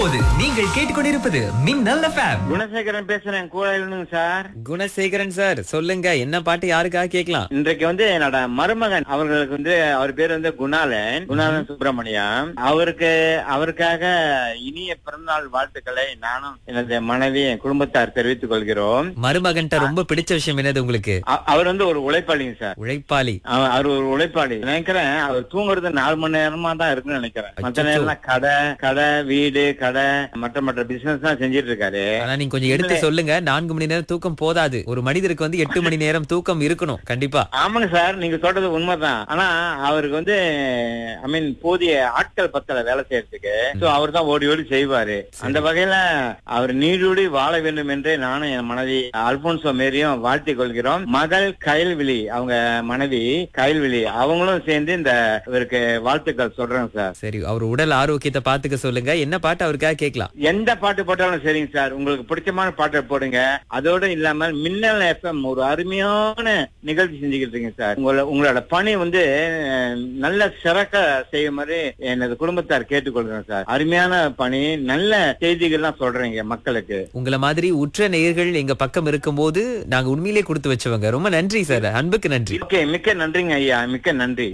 இப்போது நீங்கள் கேட்டுக்கொண்டிருப்பது மின்னல் எஃப்எம் குணசேகரன் பேசுறேன் கூழலுங்க சார் குணசேகரன் சார் சொல்லுங்க என்ன பாட்டு யாருக்காக கேட்கலாம் இன்றைக்கு வந்து என்னோட மருமகன் அவர்களுக்கு வந்து அவர் பேர் வந்து குணாலன் குணாலன் சுப்பிரமணியம் அவருக்கு அவருக்காக இனிய பிறந்தநாள் வாழ்த்துக்களை நானும் எனது மனைவி என் குடும்பத்தார் தெரிவித்துக் கொள்கிறோம் மருமகன்ட்ட ரொம்ப பிடிச்ச விஷயம் என்னது உங்களுக்கு அ- அவர் வந்து ஒரு உழைப்பாளிங்க சார் உழைப்பாளி அவ- அவர் ஒரு உழைப்பாளி நினைக்கிறேன் அவர் தூங்குறது நாலு மணி நேரமா தான் இருக்குன்னு நினைக்கிறேன் மத்த அச்சச்சோ. நேரம் கடை கடை வீடு கடை மற்ற மற்ற பிசினஸ் தான் செஞ்சிட்டு இருக்காரு ஆனா நீங்க கொஞ்சம் எடுத்து சொல்லுங்க நான்கு மணி நேரம் தூக்கம் போதாது ஒரு மனிதருக்கு வந்து எட்டு மணி நேரம் தூக்கம் இருக்கணும் கண்டிப்பா ஆமாங்க சார் நீங்க சொல்றது உண்மைதான் ஆனா அவருக்கு வந்து ஐ மீன் போதிய ஆட்கள் பத்தல வேலை செய்யறதுக்கு சோ அவர் தான் ஓடி ஓடி செய்வாரு அந்த வகையில அவர் நீடூடி வாழ வேண்டும் என்று நானும் என் மனைவி அல்போன்சோ மேரியும் வாழ்த்திக் கொள்கிறோம் மகள் கயல்விழி அவங்க மனைவி கயல்விழி அவங்களும் சேர்ந்து இந்த இவருக்கு வாழ்த்துக்கள் சொல்றேன் சார் சரி அவர் உடல் ஆரோக்கியத்தை பாத்துக்க சொல்லுங்க என்ன பாட்டு அவருக்காக கேட்கலாம் எந்த பாட்டு போட்டாலும் சரிங்க சார் உங்களுக்கு பிடிச்சமான பாட்டை போடுங்க அதோட இல்லாம மின்னல் எஃப்எம் ஒரு அருமையான நிகழ்ச்சி செஞ்சுக்கிட்டு இருக்கீங்க சார் உங்களோட உங்களோட பணி வந்து அஹ், நல்ல சிறக்க செய்யுமாறு எனது குடும்பத்தார் கேட்டுக்கொள்கிறேன் சார் அருமையான பணி நல்ல செய்திகள்லாம் சொல்றீங்க மக்களுக்கு உங்களை மாதிரி உற்ற நேயர்கள் எங்க பக்கம் இருக்கும்போது நாங்க உண்மையிலேயே கொடுத்து வச்சவங்க ரொம்ப நன்றி சார் அன்புக்கு நன்றி ஓகே மிக்க நன்றிங்க ஐயா மிக்க நன்றி